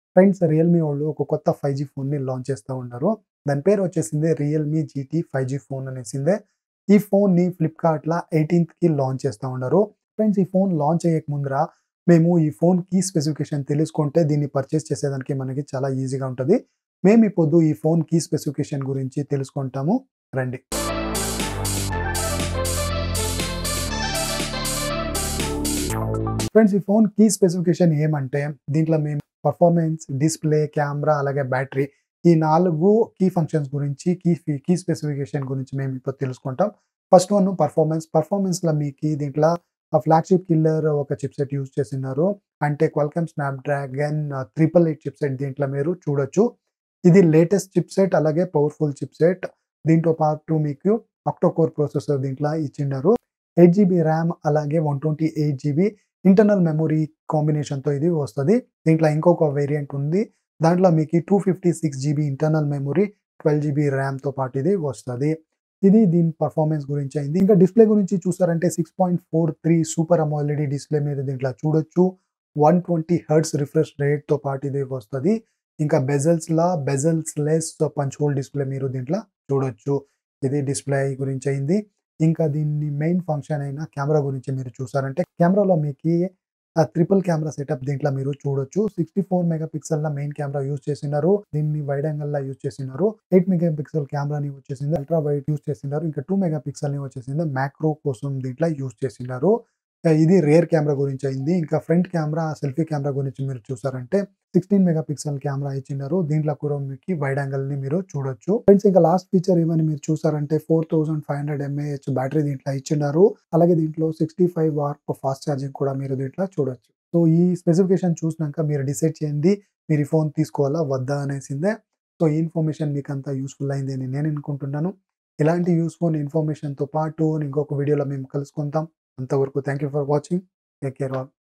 Friends Realme వాళ్ళు ఒక కొత్త 5జీ ఫోన్‌ని లాంచ్ చేస్తా ఉన్నారు. దాని పేరు వచ్చేసింది రియల్‌మీ జీటీ 5జీ ఫోన్ అనేసిందే. ఈ ఫోన్‌ని ఫ్లిప్‌కార్ట్‌ల 18థ్‌కి లాంచ్ చేస్తా ఉన్నారు. ఫ్రెండ్స్ ఈ ఫోన్ లాంచ్ అయ్యేక ముందర మేము ఈ ఫోన్ కీ స్పెసిఫికేషన్ తెలుసుకుంటే దీన్ని పర్చేస్ చేసేదానికి మనకి చాలా ఈజీగా ఉంటది. మేము ఈ పొద్దు ఈ ఫోన్ కీ స్పెసిఫికేషన్ గురించి తెలుసుకుంటాము. రండి. ఫ్రెండ్స్ ఈ ఫోన్ కీ స్పెసిఫికేషన్ ఏమంటే దీంట్లో మేము పర్ఫార్మెన్స్, డిస్‌ప్లే, కెమెరా అలాగే బ్యాటరీ ఈ 4 కీ ఫంక్షన్స్ గురించి కీ ఫీ కీ స్పెసిఫికేషన్ గురించి మేము ఇప్పుడు తెలుసుకుంటాం. First one performance. పర్ఫార్మెన్స్‌లో మీకి దీంట్లో ఆ ఫ్లాగ్‌షిప్ కిల్లర్ ఒక చిప్‌సెట్ యూజ్ చేసిన్నారు. అంటే క్వాల్కమ్ స్నాప్‌డ్రాగన్ 888 చిప్‌సెట్ దీంట్లో మీరు చూడొచ్చు. ఇది లేటెస్ట్ చిప్‌సెట్ అలాగే పవర్‌ఫుల్ చిప్‌సెట్. దీంతో పాటు మీకు ఆక్టో కోర్ ప్రాసెసర్ దీంట్లో ఇచ్చిండారు. 8 జీబీ ర్యామ్ అలాగే 128 జీబీ ఇంటర్నల్ మెమరీ కాంబినేషన్‌తో ఇది వస్తది. దీంట్లో ఇంకొక వేరియంట్ ఉంది. దాంట్లో మీకి 256 జీబీ ఇంటర్నల్ మెమరీ, 12 జీబీ ర్యామ్‌తో పాటు ఇది వస్తది. ఇది దీని పర్ఫార్మెన్స్ గురించి అయింది. ఇంకా డిస్‌ప్లే గురించి చూసారంటే 6.43 సూపర్ అమోలెడ్ డిస్‌ప్లే మీరు దీంట్లో చూడొచ్చు. 120 హెర్ట్జ్ రిఫ్రెష్ రేట్‌తో పాటు ఇది వస్తది. ఇంకా బెజల్స్‌లా bezels less punch hole display మీరు దీంట్లో చూడొచ్చు. ఇది డిస్‌ప్లే గురించి అయింది. ఇంకా దీన్ని మెయిన్ ఫంక్షన్ అయిన కెమెరా గురించి మీరు చూసారంటే కెమెరాలో మీకి ఆ ట్రిపుల్ కెమెరా సెటప్ దీంట్లో మీరు చూడొచ్చు. 64 మెగా పిక్సెల్‌ల మెయిన్ కెమెరా యూజ్ చేసినారు. దీన్ని వైడ్ యాంగిల్‌లా యూజ్ చేసినారు. 8 మెగా పిక్సెల్ కెమెరాని వచ్చేసింది అల్ట్రా వైడ్ యూజ్ చేసినారు. ఇంకా 2 మెగా పిక్సెల్‌ని వచ్చేసింది మాక్రో కోసం దీంట్లో యూజ్ చేసినారు. ఇది రేర్ కెమెరా గురించి అయింది. ఇంకా ఫ్రంట్ కెమెరా సెల్ఫీ కెమెరా గురించి మీరు చూసారంటే 16 మెగా పిక్సెల్ కెమెరా ఇచ్చినారు. దీంట్లో కూడా మీకు వైడ్ యాంగిల్‌ని మీరు చూడొచ్చు. ఫ్రెండ్స్ ఇంకా లాస్ట్ ఫీచర్ ఏమని మీరు చూసారంటే 4500 ఎంఏహెచ్ బ్యాటరీ దీంట్లో ఇచ్చినారు. అలాగే దీంట్లో 65 వాట్ ఫాస్ట్ ఛార్జింగ్ కూడా మీరు దీంట్లో చూడొచ్చు. సో ఈ స్పెసిఫికేషన్ చూసినాక మీరు డిసైడ్ చేయండి. మీరు ఈ ఫోన్ తీసుకోవాలా వద్దా అనేసిందే. సో ఈ ఇన్ఫర్మేషన్ మీకంతా యూజ్‌ఫుల్ అయింది అని నేను అనుకుంటున్నాను. ఇలాంటి యూజ్‌ఫుల్ ఇన్ఫర్మేషన్‌తో పాటు ఇంకొక వీడియోలో మేము కలుసుకుందాం. అంతవరకు thank you for watching. Take care all.